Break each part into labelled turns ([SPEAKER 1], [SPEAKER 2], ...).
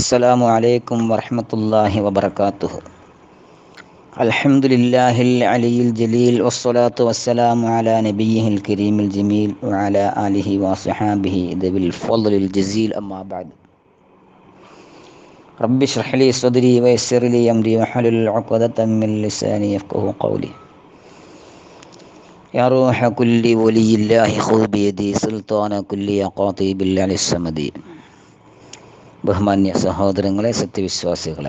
[SPEAKER 1] السلام عليكم ورحمة الله وبركاته الحمد لله العلي الجليل والصلاة والسلام على نبيه الكريم الجميل وعلى آله وصحابه ذوي الفضل الجزيل أما بعد رب اشرح لي صدري ويسر لي أمري واحلل عقدة من لساني يفقه قولي يا روح كل ولي الله خذ بيدي سلطان كل قاطي بالله الصمدي ബഹുമാന്യ സഹോദരങ്ങളെ സത്യവിശ്വാസികളെ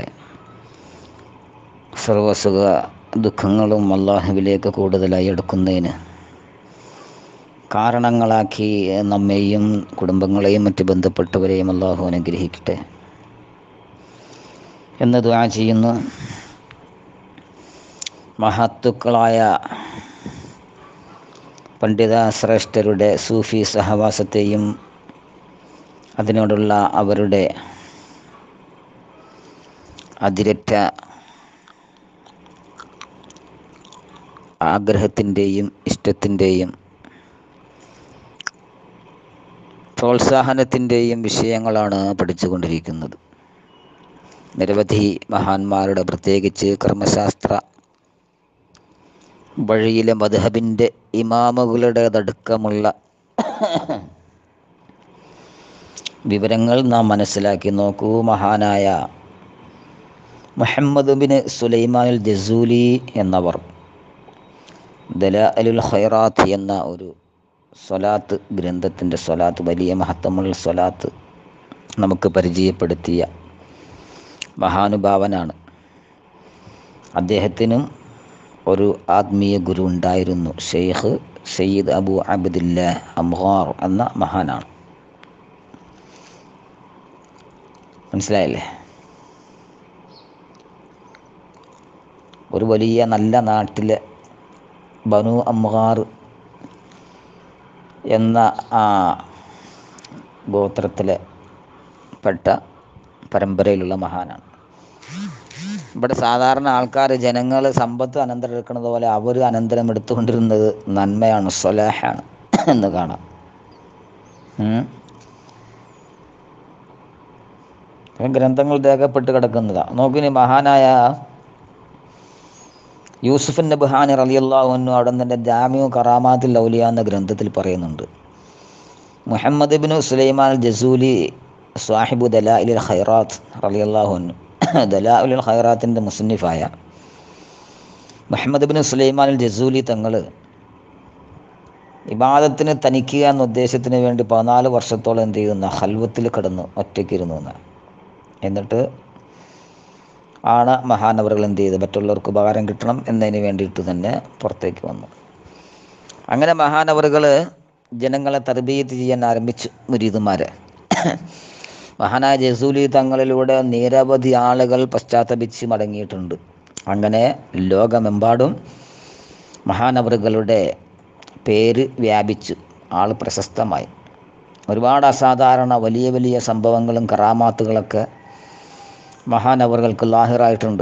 [SPEAKER 1] സർവസുഖ ദുഃഖങ്ങളും അള്ളാഹുവിലേക്ക് കൂടുതലായി എടുക്കുന്നതിന് കാരണങ്ങളാക്കി നമ്മെയും കുടുംബങ്ങളെയും മറ്റ് ബന്ധപ്പെട്ടവരെയും അള്ളാഹു അനുഗ്രഹിക്കട്ടെ എന്ന് ദ്വാ ചെയ്യുന്നു മഹത്തുക്കളായ പണ്ഡിത ശ്രേഷ്ഠരുടെ സൂഫി സഹവാസത്തെയും അതിനോടുള്ള അവരുടെ അതിരറ്റ ആഗ്രഹത്തിൻ്റെയും ഇഷ്ടത്തിൻ്റെയും പ്രോത്സാഹനത്തിൻ്റെയും വിഷയങ്ങളാണ് പഠിച്ചുകൊണ്ടിരിക്കുന്നത് നിരവധി മഹാന്മാരുടെ പ്രത്യേകിച്ച് കർമ്മശാസ്ത്ര വഴിയിലെ മധുഹബിൻ്റെ ഇമാമുകളുടേതടക്കമുള്ള വിവരങ്ങൾ നാം മനസ്സിലാക്കി നോക്കൂ മഹാനായ മുഹമ്മദ് ബിൻ സുലൈമാനുൽ ജസൂലി എന്നവർ ദല അലുൽ ഖൈറാത്ത് എന്ന ഒരു സ്വലാത്ത് ഗ്രന്ഥത്തിൻ്റെ സ്വലാത്ത് വലിയ മഹത്വമുള്ള സ്വലാത്ത് നമുക്ക് പരിചയപ്പെടുത്തിയ മഹാനുഭാവനാണ് അദ്ദേഹത്തിനും ഒരു ആത്മീയ ഗുരു ഉണ്ടായിരുന്നു ഷെയ്ഖ് സയ്യിദ് അബു അബ്ദില്ല അംഹാർ എന്ന മഹാനാണ് മനസ്സിലായില്ലേ ഒരു വലിയ നല്ല നാട്ടിലെ ബനു അമ്മാർ എന്ന ആ ഗോത്രത്തിലെ പെട്ട പരമ്പരയിലുള്ള മഹാനാണ് ഇവിടെ സാധാരണ ആൾക്കാർ ജനങ്ങൾ സമ്പത്ത് അനന്തരം എടുക്കുന്നത് പോലെ അവർ അനന്തരം എടുത്തുകൊണ്ടിരുന്നത് നന്മയാണ് സ്വലാഹാണ് എന്ന് കാണാം ഗ്രന്ഥങ്ങൾ രേഖപ്പെട്ട് കിടക്കുന്നതാണ് നോക്കിനി മഹാനായ യൂസുഫൻ നബ്ഹാനി റലിയല്ലാഹുന്നു അവിടെ തന്നെ ജാമ്യു കറാമാത്തിൽ ഔലിയ എന്ന ഗ്രന്ഥത്തിൽ പറയുന്നുണ്ട് മുഹമ്മദ് ബിൻ സുലൈമാൻ ജസൂലി സാഹിബു ദലാഇൽ ഖൈറാത്ത് റലിയല്ലാഹുന്നു ദലാഉൽ ഖൈറാത്തിൻ്റെ മുസന്നിഫായ മുഹമ്മദ് ബിൻ സുലൈമാൻ ജസൂലി തങ്ങൾ ഇബാദത്തിന് തനിക്കുക എന്ന ഉദ്ദേശത്തിന് വേണ്ടി പതിനാല് വർഷത്തോളം എന്ത് ചെയ്യുന്ന ഹൽവത്തിൽ കിടന്ന് ഒറ്റയ്ക്കിരുന്നു എന്നാണ് എന്നിട്ട് ആണ് മഹാനവറുകൾ എന്ത് ചെയ്ത് മറ്റുള്ളവർക്ക് ഉപകാരം കിട്ടണം എന്നതിന് വേണ്ടിയിട്ട് തന്നെ പുറത്തേക്ക് വന്നു അങ്ങനെ മഹാനവറുകൾ ജനങ്ങളെ തർബീയത്ത് ചെയ്യാൻ ആരംഭിച്ചു മുരീതുമാരെ മഹാനായ ജസൂലി തങ്ങളിലൂടെ നിരവധി ആളുകൾ പശ്ചാത്തപിച്ച് മടങ്ങിയിട്ടുണ്ട് അങ്ങനെ ലോകമെമ്പാടും മഹാനവറുകളുടെ പേര് വ്യാപിച്ചു ആൾ പ്രശസ്തമായി ഒരുപാട് അസാധാരണ വലിയ വലിയ സംഭവങ്ങളും കറാമാത്തുകളൊക്കെ മഹാനവറുകൾക്ക് ലാഹിറായിട്ടുണ്ട്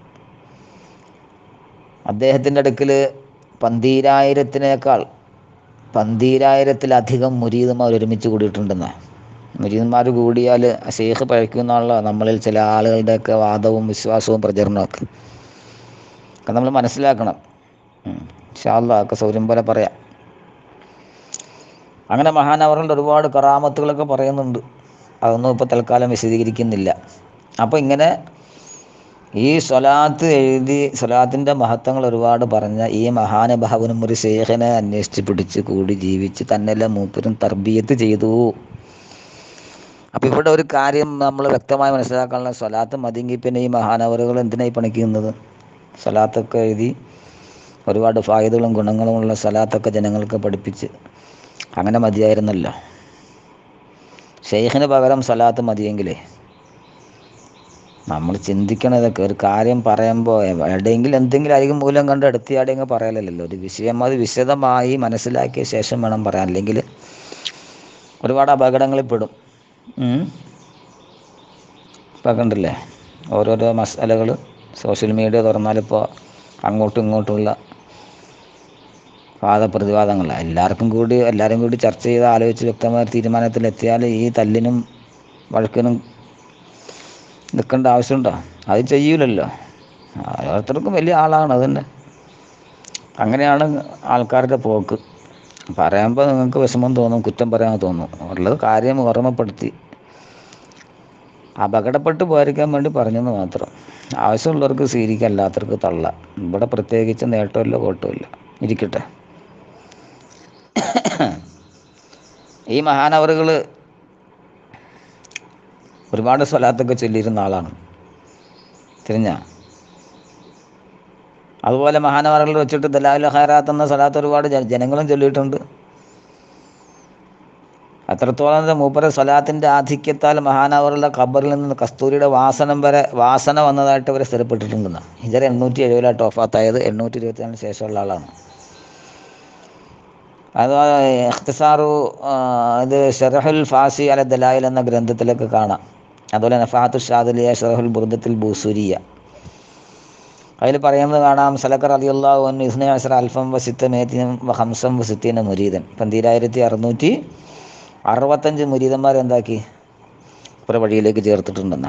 [SPEAKER 1] അദ്ദേഹത്തിൻ്റെ അടുക്കൽ പന്തീരായിരത്തിനേക്കാൾ പന്തീരായിരത്തിലധികം മുരീദന്മാർ ഒരുമിച്ച് കൂടിയിട്ടുണ്ടെന്ന് മുരീദന്മാർ കൂടിയാൽ ഷെയ്ഖ് പഴയ്ക്കുന്നുള്ള നമ്മളിൽ ചില ആളുകളുടെയൊക്കെ വാദവും വിശ്വാസവും പ്രചരണമൊക്കെ ഒക്കെ നമ്മൾ മനസ്സിലാക്കണം ഷാല്ല ഒക്കെ സൗകര്യം പോലെ പറയാം അങ്ങനെ മഹാനവറുകളുടെ ഒരുപാട് കറാമത്തുകളൊക്കെ പറയുന്നുണ്ട് അതൊന്നും ഇപ്പോൾ തൽക്കാലം വിശദീകരിക്കുന്നില്ല അപ്പോൾ ഇങ്ങനെ ഈ സ്വലാത്ത് എഴുതി സ്വലാത്തിൻ്റെ മഹത്വങ്ങൾ ഒരുപാട് പറഞ്ഞ ഈ മഹാനുഭാവനും ഒരു ശേഖനെ അന്വേഷിച്ച് പിടിച്ച് കൂടി ജീവിച്ച് തന്നെല്ലാം മൂപ്പരും തർബീയത്ത് ചെയ്തു അപ്പോൾ ഇവിടെ ഒരു കാര്യം നമ്മൾ വ്യക്തമായി മനസ്സിലാക്കാനുള്ള സ്വലാത്ത് മതിയെങ്കിൽ പിന്നെ ഈ മഹാനവറുകൾ എന്തിനായി പണിക്കുന്നത് സ്വലാത്തൊക്കെ എഴുതി ഒരുപാട് ഫായതകളും ഗുണങ്ങളുമുള്ള സ്വലാത്തൊക്കെ ജനങ്ങൾക്ക് പഠിപ്പിച്ച് അങ്ങനെ മതിയായിരുന്നല്ലോ ഷെയ്ഖിന് പകരം സ്വലാത്ത് മതിയെങ്കിലേ നമ്മൾ ചിന്തിക്കണതൊക്കെ ഒരു കാര്യം പറയുമ്പോൾ എവിടെയെങ്കിലും എന്തെങ്കിലും ആയിരിക്കും മൂലം കണ്ട് എടുത്തിയാടെങ്കിൽ പറയലല്ലോ ഒരു വിഷയം അത് വിശദമായി മനസ്സിലാക്കിയ ശേഷം വേണം പറയാൻ അല്ലെങ്കിൽ ഒരുപാട് അപകടങ്ങളിൽ പെടും ഇപ്പം കണ്ടില്ലേ ഓരോരോ മസാലകൾ സോഷ്യൽ മീഡിയ തുറന്നാലിപ്പോൾ അങ്ങോട്ടും ഇങ്ങോട്ടുമുള്ള വാദപ്രതിവാദങ്ങളാണ് എല്ലാവർക്കും കൂടി എല്ലാവരും കൂടി ചർച്ച ചെയ്ത് ആലോചിച്ച് വ്യക്തമായ തീരുമാനത്തിലെത്തിയാൽ ഈ തല്ലിനും വഴക്കിനും നിൽക്കേണ്ട ആവശ്യമുണ്ടോ അത് ചെയ്യൂലല്ലോ ഓരോരുത്തർക്കും വലിയ ആളാണ് അതന്നെ അങ്ങനെയാണ് ആൾക്കാരുടെ പോക്ക് പറയുമ്പോൾ നിങ്ങൾക്ക് വിഷമം തോന്നും കുറ്റം പറയാൻ തോന്നും ഉള്ളത് കാര്യം ഓർമ്മപ്പെടുത്തി അപകടപ്പെട്ട് പോയിരിക്കാൻ വേണ്ടി പറഞ്ഞെന്ന് മാത്രം ആവശ്യമുള്ളവർക്ക് സ്വീകരിക്കുക അല്ലാത്തവർക്ക് തള്ള ഇവിടെ പ്രത്യേകിച്ച് നേട്ടമില്ല കോട്ടമില്ല ഇരിക്കട്ടെ ഈ മഹാനവറുകൾ ഒരുപാട് സ്വലാത്തൊക്കെ ചൊല്ലിയിരുന്ന ആളാണ് തിരിഞ്ഞ അതുപോലെ മഹാനവറുകൾ വെച്ചിട്ട് ദലാൽ ഹൈറാത്ത് എന്ന സ്വലാത്ത് ഒരുപാട് ജ- ജനങ്ങളും ചൊല്ലിയിട്ടുണ്ട് അത്രത്തോളം മൂപ്പര സ്വലാത്തിൻ്റെ ആധിക്യത്താൽ മഹാനവറുടെ ഖബറിൽ നിന്ന് കസ്തൂരിയുടെ വാസനം വരെ വാസന വന്നതായിട്ട് ഇവരെ സ്ഥിരപ്പെട്ടിട്ടുണ്ടെന്ന് ഇതര എണ്ണൂറ്റി എഴുപതിലായിട്ട് ഓഫാത്തായത് എണ്ണൂറ്റി ഇരുപത്തിനാലിന് ശേഷമുള്ള ആളാണ് അത് ഇഖ്തിസാറു ആ, ഇത് ഷെറഹുൽ ഫാസി അല ദലായിൽ എന്ന ഗ്രന്ഥത്തിലൊക്കെ കാണാം അതുപോലെ നഫാത്തു ഷാദുലിയ ഷെറഹുൽ ബുർദത്തിൽ ബൂസൂരിയ അതിൽ പറയുന്നത് കാണാം സലക്കർ അലിയുള്ളാഹു അന്നു ഇസ്നെ അസർ അൽഫം വസിത്ത മേത്തിനും ഹംസം വസിത്തീന മുരീദൻ പന്തിരായിരത്തി അറുന്നൂറ്റി അറുപത്തഞ്ച് മുരീദന്മാർ എന്താക്കി ഒരു വഴിയിലേക്ക് ചേർത്തിട്ടുണ്ടെന്ന്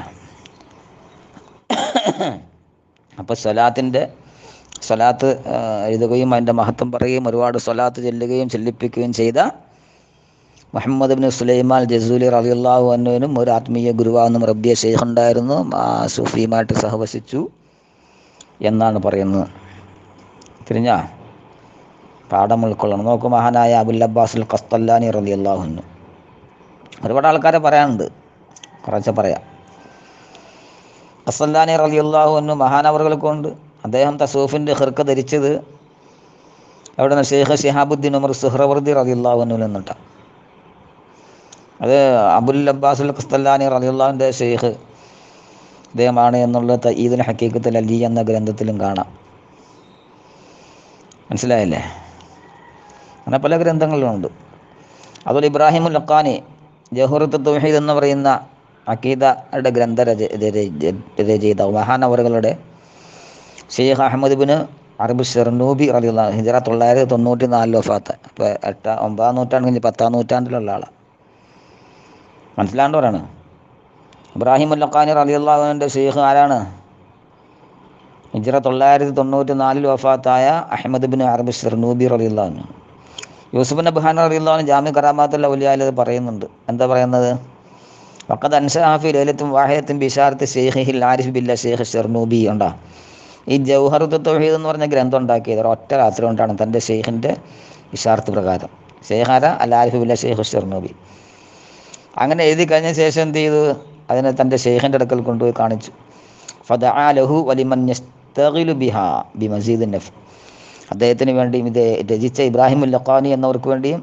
[SPEAKER 1] അപ്പോൾ സ്വലാത്തിൻ്റെ സ്വലാത്ത് ആ, എഴുതുകയും അതിൻ്റെ മഹത്വം പറയുകയും ഒരുപാട് സ്വലാത്ത് ചെല്ലുകയും ചെല്ലിപ്പിക്കുകയും ചെയ്ത മുഹമ്മദ് ബിൻ സുലൈമാൻ ജസൂലി റളിയല്ലാഹു അന്നുവിനും ഒരു ആത്മീയ ഗുരുവാണെന്നും റബ്ബിയ ഷെയ്ഖ് ഉണ്ടായിരുന്നു ആ സൂഫിയുമായിട്ട് സഹവസിച്ചു എന്നാണ് പറയുന്നത് തിരിഞ്ഞ പാഠം ഉൾക്കൊള്ളണം നോക്കൂ മഹാനായ അബുൽ അബ്ബാസുൽ ഖസ്തല്ലാനി റളിയല്ലാഹു അൻഹു ഒരുപാട് ആൾക്കാരെ പറയാനുണ്ട് കുറച്ച് പറയാം ഖസ്തല്ലാനി റളിയല്ലാഹു അൻഹു മഹാനവറുകൾ കൊണ്ട് അദ്ദേഹം തസൂഫിൻ്റെ ഹിർക്ക ധരിച്ചത് എവിടെ നിന്ന് ഷെയ്ഖ് ഷിഹാബുദ്ദീൻ ഉമർ സുഹ്റവർദി റളിയല്ലാഹു അൻഹു എന്നിട്ടാണ് അത് അബുൽ അബ്ബാസുൽ ഖസ്തല്ലാനി റളിയല്ലാഹുവിൻ്റെ ഷെയ്ഖ് ഇദ്ദേഹമാണ് എന്നുള്ള തഈദുൽ ഹക്കീക്കത്തുൽ അലി എന്ന ഗ്രന്ഥത്തിലും കാണാം മനസ്സിലായില്ലേ അങ്ങനെ പല ഗ്രന്ഥങ്ങളിലുണ്ട് അതുപോലെ ഇബ്രാഹിമുൽ ലക്കാനി ജഹൂറത്ത് തൗഹീദ് എന്ന് പറയുന്ന അക്കീദയുടെ ഗ്രന്ഥ രച രച- രചയിതാവ് മഹാനവറുകളുടെ Sheikh Ahmad bin Arab Sharnubi റളിയുള്ള ഹിജറ തൊള്ളായിരത്തി തൊണ്ണൂറ്റി നാലിൽ വഫാത്ത് അപ്പോൾ എട്ടാം ഒമ്പതാം നൂറ്റാണ്ട് കഴിഞ്ഞ് പത്താം നൂറ്റാണ്ടിലുള്ള ആളാണ് മനസ്സിലാണ്ടവരാണ് ഇബ്രാഹിം ഉല്ലഖാനി റളിയല്ലാഹുവിൻ്റെ ഷെയ്ഖ് ആരാണ് ഹിജ്റ തൊള്ളായിരത്തി തൊണ്ണൂറ്റി നാലിൽ വഫാത്തായ അഹമ്മദ് ബിൻ അറബ് ഷെർനൂബി റളിയല്ലാഹു യൂസുഫ് നബ്ഹാൻ റളിയല്ലാഹു ജാമി കറാമാത്തുൽ ഔലിയായിൽ ഇത് പറയുന്നുണ്ട് എന്താ പറയുന്നത് വഖദ് അൻഷാഫി ലൈലത്തും വാഹിദത്തും ബിഷാറത്ത് ഷെയ്ഖിൽ ആരിഫ് ബില്ല ഷെയ്ഖ് ഷെർനൂബി ഉണ്ടാ ഈ ജൗഹറുത്ത് തൗഹീദ് എന്ന് പറഞ്ഞ ഗ്രന്ഥം ഉണ്ടാക്കിയത് ഒറ്റ രാത്രി കൊണ്ടാണ് തൻ്റെ ഷെയ്ഖിൻ്റെ ഇഷാർത്ത് പ്രകാരം ഷെയ്ഖാര അൽ ആരിഫ് ബില്ല ഷെയ്ഖ് ഷെർനൂബി അങ്ങനെ എഴുതി കഴിഞ്ഞ ശേഷം എന്ത് ചെയ്തു അതിനെ തൻ്റെ ഷെയ്ഖിൻ്റെ അടുക്കൽ കൊണ്ടുപോയി കാണിച്ചു ഫദഅ ലഹു വലിമൻ യസ്തഗിലു ബിഹാ ബി മസീദ് നഫ് അദ്ദേഹത്തിന് വേണ്ടിയും ഇത് രചിച്ച ഇബ്രാഹിം ലഖാനി എന്നവർക്ക് വേണ്ടിയും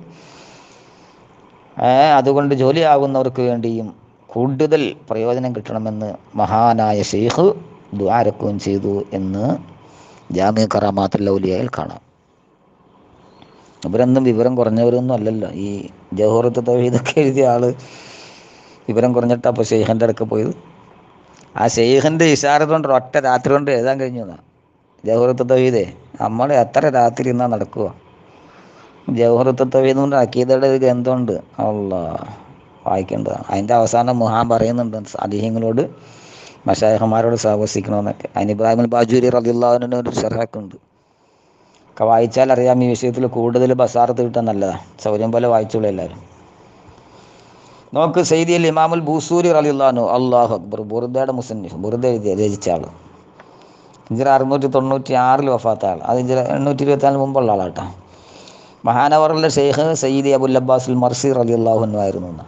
[SPEAKER 1] ഏ, അതുകൊണ്ട് ജോലിയാകുന്നവർക്ക് വേണ്ടിയും കൂടുതൽ പ്രയോജനം കിട്ടണമെന്ന് മഹാനായ ഷെയ്ഖ് ദ്വാരക്കുകയും ചെയ്തു എന്ന് ജാമ്യ കറാമാത്തുല്ലൗലിയയിൽ കാണാം ഇവരൊന്നും വിവരം കുറഞ്ഞവരൊന്നും അല്ലല്ലോ ഈ ജവഹറത്ത് തൗഹീദൊക്കെ എഴുതിയ ആള് വിവരം കുറഞ്ഞിട്ടാ അപ്പോൾ ഷെയ്ഖിൻ്റെ അടുക്ക പോയത് ആ ഷെയ്ഖിൻ്റെ ഇഷാരത്ത് കൊണ്ട് ഒറ്റ രാത്രി കൊണ്ട് എഴുതാൻ കഴിഞ്ഞതാ ജവഹറത്ത് തൗഹീദേ നമ്മൾ എത്ര രാത്രി ഇന്നാ നടക്കുക ജവഹറത്ത് തൗഹീദ് കൊണ്ട് അക്കീദയുടെ ഒരു ഗ്രന്ഥമുണ്ട് അല്ല വായിക്കേണ്ടതാണ് അതിൻ്റെ അവസാനം മുഹാൻ പറയുന്നുണ്ട് അദ്ദേഹങ്ങളോട് മഷായഹന്മാരോട് സഹവസിക്കണമെന്നൊക്കെ അതിന് ഇബ്രാഹിം ബാജൂരി റദിള്ളാഹുവിന് ഒരു ഷെർഹക്കുണ്ട് ഒക്കെ വായിച്ചാൽ അറിയാം ഈ വിഷയത്തിൽ കൂടുതൽ ബസാറത്ത് കിട്ടാൻ നല്ലതാണ് സൗകര്യം പോലെ വായിച്ചോളൂ എല്ലാവരും നോക്ക് സെയ്ദിയൽ ഇമാമുൽ ബൂസൂരി റലിള്ളാനു അള്ളാഹു അക്ബർ ബുറുദയുടെ മുസന്നിഫ് ബുറുദ എഴുതിയ രചിച്ച ആൾ ഇഞ്ചിറ അറുന്നൂറ്റി തൊണ്ണൂറ്റി ആറിൽ വഫാത്ത ആൾ അത് ഇഞ്ചിറ എണ്ണൂറ്റി ഇരുപത്തിനാല് മുമ്പുള്ള ആളാട്ടോ മഹാനവറിലെ Sheikh Sayyid Abul Abbasul Mursi റലി അള്ളാഹുനു ആയിരുന്നു എന്ന്.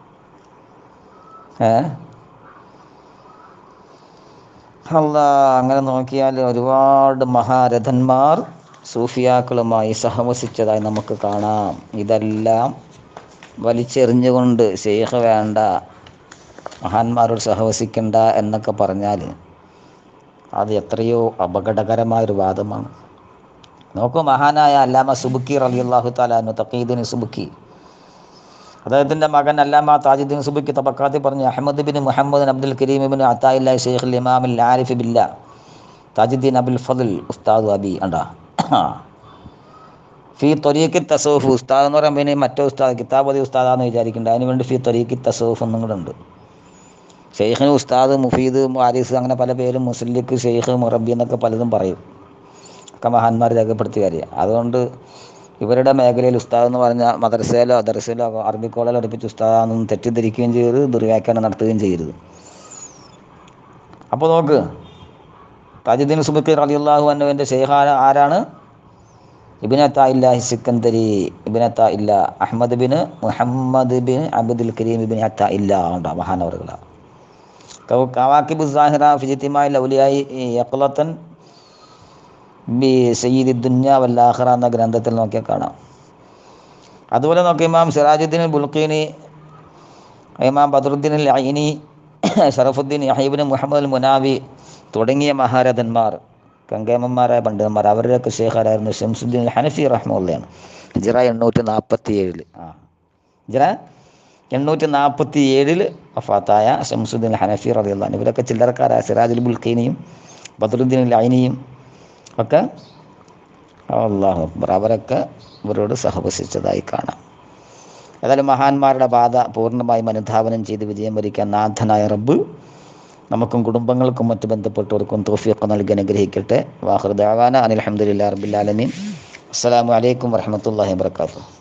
[SPEAKER 1] ഏ അല്ല അങ്ങനെ നോക്കിയാൽ ഒരുപാട് മഹാരഥന്മാർ സൂഫിയാക്കളുമായി സഹവസിച്ചതായി നമുക്ക് കാണാം ഇതെല്ലാം വലിച്ചെറിഞ്ഞുകൊണ്ട് ഷെയ്ഖ് വേണ്ട മഹാന്മാരോട് സഹവസിക്കണ്ട എന്നൊക്കെ പറഞ്ഞാൽ അത് എത്രയോ അപകടകരമായൊരു വാദമാണ് നോക്കൂ മഹാനായ അല്ലാമ സുബുക്കി റലി അള്ളാഹു താലാനു തക്കീദിൻ സുബുക്കി അദ്ദേഹത്തിൻ്റെ മകൻ അല്ലാമ താജുദ്ദീൻ സുബുക്കി തബക്കാത്തി പറഞ്ഞു Ahmad bin Muhammad Abdul Karim bin Ataillah Sheikh ഇമാമിൽ ആരിഫ് ബില്ല താജുദ്ദീൻ അബുൽ ഫضൽ ഉസ്താദ് അബി അണ്ടാ ഫി തൊരീഖി തസോഫ് ഉസ്താദ് എന്ന് പറയുമ്പോൾ പിന്നെ മറ്റേ ഉസ്താദ് കിതാബതി ഉസ്താദാന്ന് വിചാരിക്കുന്നുണ്ട് അതിന് വേണ്ടി ഫി തൊരീഖി തസോഫ് എന്നും കൂടെ ഉണ്ട് ഷെയ്ഖിന് ഉസ്താദ് മുഫീദ് വാരിസ് അങ്ങനെ പല പേരും മുസ്ലിക്ക് ഷെയ്ഖ് മുറബി എന്നൊക്കെ പലതും പറയും ഒക്കെ മഹാന്മാർ രേഖപ്പെടുത്തിയ കാര്യം അതുകൊണ്ട് ഇവരുടെ മേഖലയിൽ ഉസ്താദ് എന്ന് പറഞ്ഞാൽ മദ്രസയിലോ ദർസയിലോ അറബി കോളേജിലോ അടുപ്പിച്ച് ഉസ്താദാണെന്ന് തെറ്റിദ്ധരിക്കുകയും ചെയ്യരുത് ദുർവ്യാഖ്യാനം നടത്തുകയും ചെയ്യരുത് അപ്പോൾ നോക്ക് താജുദ്ദീൻ സുബക്കി റളിയല്ലാഹു അന്നുവിൻ്റെ ഷെയ്ഖ് ആരാ- ആരാണ് ഇബിനത്ത ഇല്ലാഹി സിക്കന്തരി ഇബിനത്ത ഇല്ല Ahmad bin Muhammad bin Abdul Karim ibn Ataillah ഉണ്ടോ മഹാനവറുകളാണ് കവാക്കിബ് സാഹിറ ഫിജിത്തിമായ ലൗലിയായി യക്ലത്തൻ ബി സയ്യിദ് ദുന്യ വല്ലാഹറ എന്ന ഗ്രന്ഥത്തിൽ നോക്കിയാൽ കാണാം അതുപോലെ നോക്കി ഇമാം സിറാജുദ്ദീൻ ബുൽഖീനി ഇമാം ബദറുദ്ദീൻ അൽ ഐനി ഷറഫുദ്ദീൻ യഹീബിൻ മുഹമ്മദ് മുനാവി തുടങ്ങിയ മഹാരഥന്മാർ കങ്കേമന്മാരായ പണ്ഡിതന്മാർ അവരുടെയൊക്കെ ഷേഖാരായിരുന്നു ഷംസുദ്ദീൻ അൽ ഹനഫി റഹ്മുള്ളയാണ് ഹിജറ എണ്ണൂറ്റി നാൽപ്പത്തി ഏഴിൽ ആ ഹിജറ എണ്ണൂറ്റി നാൽപ്പത്തി ഏഴിൽ വഫാത്തായ ഷംസുദ്ദീൻ അൽ ഹനഫി റളിയല്ലാഹു ഇവരൊക്കെ ചില്ലറക്കാരായ സിറാജുൽ ബുൽഖീനിയും ബദറുദ്ദീൻ അൽ ഐനിയും ഒക്കെ അള്ളാഹു അക്ബർ അവരൊക്കെ ഇവരോട് സഹവസിച്ചതായി കാണാം ഏതായാലും മഹാന്മാരുടെ പാത പൂർണ്ണമായും അനുധാവനം ചെയ്ത് വിജയം വരിക്കാൻ നാഥനായ റബ്ബ് നമുക്കും കുടുംബങ്ങൾക്കും മറ്റു ബന്ധപ്പെട്ടവർക്കും തോഫിയൊക്കെ നൽകി അനുഗ്രഹിക്കട്ടെ വാഹൃദാവാന അനിൽ അഹമ്മദില്ലാ റബ്ബിലാലമീൻ അസ്സലാമു അലൈക്കും വറഹമത്തല്ലാഹി വാബർക്കാത്തു